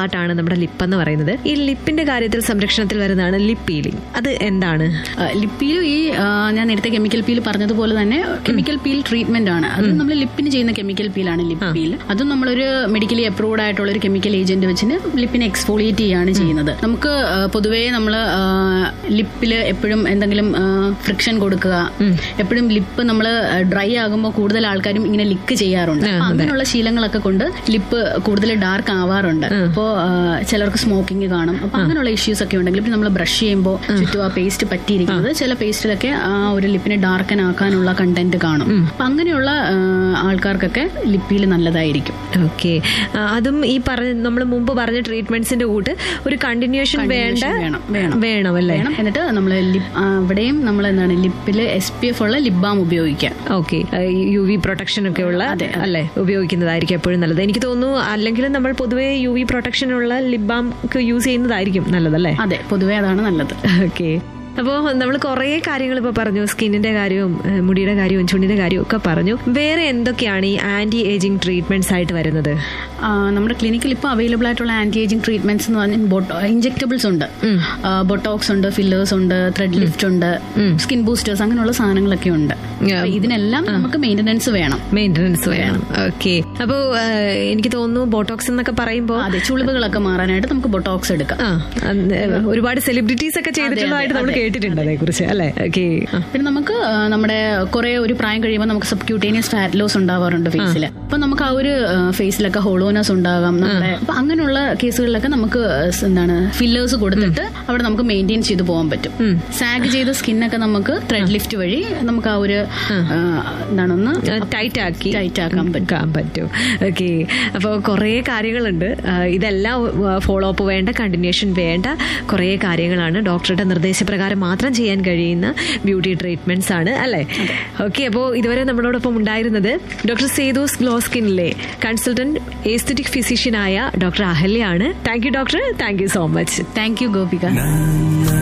പാർട്ടാണ് നമ്മുടെ ലിപ്പ് എന്ന് പറയുന്നത് ഈ ലിപ്പിന്റെ കാര്യത്തിൽ സംരക്ഷണത്തിൽ വരുന്നതാണ് ലിപ്പ് പീലിംഗ് അത് എന്താണ് ലിപ്പിയിൽ ഈ ആ, ഞാൻ നേരത്തെ കെമിക്കൽ പീൽ പറഞ്ഞതുപോലെ തന്നെ കെമിക്കൽ പീൽ ട്രീറ്റ്മെന്റ് ആണ് അത് നമ്മൾ ലിപ്പിന് ചെയ്യുന്ന കെമിക്കൽ പീലാണ് ലിപ്പ് പീൽ അതും നമ്മളൊരു മെഡിക്കലി അപ്രൂവ്ഡ് ആയിട്ടുള്ള ഒരു കെമിക്കൽ ഏജന്റ് വെച്ചിട്ട് ലിപ്പിനെ എക്സ്ഫോളിയേറ്റ് ചെയ്യാണ് ചെയ്യുന്നത് നമുക്ക് ആ, പൊതുവേ നമ്മൾ ലിപ്പിൽ എപ്പോഴും എന്തെങ്കിലും ഫ്രിക്ഷൻ കൊടുക്കുക എപ്പോഴും ലിപ്പ് നമ്മൾ ഡ്രൈ ആകുമ്പോൾ കൂടുതൽ ആൾക്കാരും ഇങ്ങനെ ലിക്ക് ചെയ്യാറുണ്ട് അപ്പൊ അങ്ങനെയുള്ള ശീലങ്ങളൊക്കെ കൊണ്ട് ലിപ്പ് കൂടുതൽ ഡാർക്ക് ആവാറുണ്ട് അപ്പോൾ ചിലർക്ക് സ്മോക്കിംഗ് കാണും അപ്പൊ അങ്ങനെയുള്ള ഇഷ്യൂസ് ഒക്കെ ഉണ്ടെങ്കിൽ ഇപ്പൊ നമ്മൾ ബ്രഷ് ചെയ്യുമ്പോൾ ചുറ്റും ആ പേസ്റ്റ് പറ്റിയിരിക്കുന്നത് ചില പേസ്റ്റിലൊക്കെ ആ ഒരു ലിപ്പിനെ ഡാർക്കൻ ആക്കാനുള്ള കണ്ടന്റ് കാണും അപ്പൊ അങ്ങനെയുള്ള ആ, ആൾക്കാർക്കൊക്കെ ലിപ്പിയിൽ നല്ലതായിരിക്കും ഓക്കെ അതും ഈ പറഞ്ഞ നമ്മൾ മുമ്പ് പറഞ്ഞ ട്രീറ്റ്മെന്റ്സിന്റെ കൂട്ട് ഒരു കണ്ടിന്യൂഷൻ വേണ്ട വേണം വേണം വേണം അല്ലേ വേണം എന്നിട്ട് നമ്മൾ ലിപ് അവിടെയും നമ്മൾ എന്താണ് ലിപ്പിൽ എസ് പി എഫ് ഉള്ള ലിപ് ബാം ഉപയോഗിക്കാം ഓക്കെ യു വി പ്രൊട്ടക്ഷൻ ഒക്കെ ഉള്ള അതെ, അല്ലേ ഉപയോഗിക്കുന്നതായിരിക്കും എപ്പോഴും നല്ലത് എനിക്ക് തോന്നുന്നു അല്ലെങ്കിൽ നമ്മൾ പൊതുവേ യു വി പ്രൊട്ടക്ഷൻ ഉള്ള ലിപ് ബാം യൂസ് ചെയ്യുന്നതായിരിക്കും നല്ലതല്ലേ അതെ പൊതുവേ അതാണ് നല്ലത് ഓക്കെ അപ്പോൾ നമ്മൾ കുറേ കാര്യങ്ങൾ ഇപ്പോൾ പറഞ്ഞു സ്കിന്നിന്റെ കാര്യവും ഏഹ്, മുടിയുടെ കാര്യവും ചുണ്ടിന്റെ കാര്യവും ഒക്കെ പറഞ്ഞു വേറെ എന്തൊക്കെയാണ് ഈ ആന്റി ഏജിങ് ട്രീറ്റ്മെന്റ്സ് ആയിട്ട് വരുന്നത് ആ, നമ്മുടെ ക്ലിനിക്കിൽ ഇപ്പോൾ അവൈലബിൾ ആയിട്ടുള്ള ആന്റി ഏജിങ് ട്രീറ്റ്മെന്റ്സ് എന്ന് പറഞ്ഞാൽ ഇഞ്ചെക്ടബിൾസ് ഉണ്ട് ബൊട്ടോക്സ് ഉണ്ട് ഫില്ലേഴ്സ് ഉണ്ട് ത്രെഡ് ലിഫ്റ്റ് ഉണ്ട് സ്കിൻ ബൂസ്റ്റേഴ്സ് അങ്ങനെയുള്ള സാധനങ്ങളൊക്കെ ഉണ്ട് അപ്പൊ ഇതിനെല്ലാം നമുക്ക് മെയിൻ്റനൻസ് വേണം മെയിൻ്റനൻസ് വേണം ഓക്കെ അപ്പോൾ എനിക്ക് തോന്നുന്നു ബോട്ടോക്സ് എന്നൊക്കെ പറയുമ്പോൾ അതെ ചുളിവുകളൊക്കെ മാറാനായിട്ട് നമുക്ക് ബൊട്ടോക്സ് എടുക്കാം ആ അന്ന് ഒരുപാട് സെലിബ്രിറ്റീസ് ഒക്കെ ചെയ്തിട്ടുള്ളതായിട്ട് നമ്മൾ കേട്ടിട്ടുണ്ട് അതേക്കുറിച്ച് അല്ലേ ഓക്കെ പിന്നെ നമുക്ക് ആ, നമ്മുടെ കുറെ ഒരു പ്രായം കഴിയുമ്പോൾ നമുക്ക് സബ്ക്യൂട്ടേനിയസ് ഫാറ്റ് ലോസ് ഉണ്ടാവാറുണ്ട് ഫേസിൽ അപ്പൊ നമുക്ക് ആ ഒരു ഫേസിലൊക്കെ ഹോളോനസ് ഉണ്ടാകാം നമ്മുടെ അപ്പൊ അങ്ങനെയുള്ള കേസുകളിലൊക്കെ നമുക്ക് സ് എന്താണ് ഫില്ലേഴ്സ് കൊടുത്തിട്ട് അവിടെ നമുക്ക് മെയിൻറ്റെയിൻ ചെയ്ത് പോകാൻ പറ്റും സാഗ് ചെയ്ത സ്കിന്നൊക്കെ നമുക്ക് ത്രെഡ് ലിഫ്റ്റ് വഴി നമുക്ക് ആ ഒരു ആ, എന്താണ് ഒന്ന് ടൈറ്റ് ആക്കി ടൈറ്റ് ആക്കാൻ പറ്റും എടുക്കാൻ പറ്റും ഓക്കെ അപ്പോൾ കുറേ കാര്യങ്ങളുണ്ട് ആ, ഇതെല്ലാം ഫോളോ അപ്പ് വേണ്ട കണ്ടിന്യൂഷൻ വേണ്ട കുറേ കാര്യങ്ങളാണ് ഡോക്ടറുടെ നിർദ്ദേശപ്രകാരം മാത്രം ചെയ്യാൻ കഴിയുന്ന ബ്യൂട്ടി ട്രീറ്റ്മെന്റ്സ് ആണ് അല്ലേ ഓക്കെ അപ്പോൾ ഇതുവരെ നമ്മളോടൊപ്പം ഉണ്ടായിരുന്നത് ഡോക്ടർ സേതോസ് ഗ്ലോ സ്കിന്നിലെ കൺസൾട്ടന്റ് ഏസ്തറ്റിക് ഫിസിഷ്യനായ ഡോക്ടർ അഹല്യാണ് thank you doctor thank you so much thank you Gopika na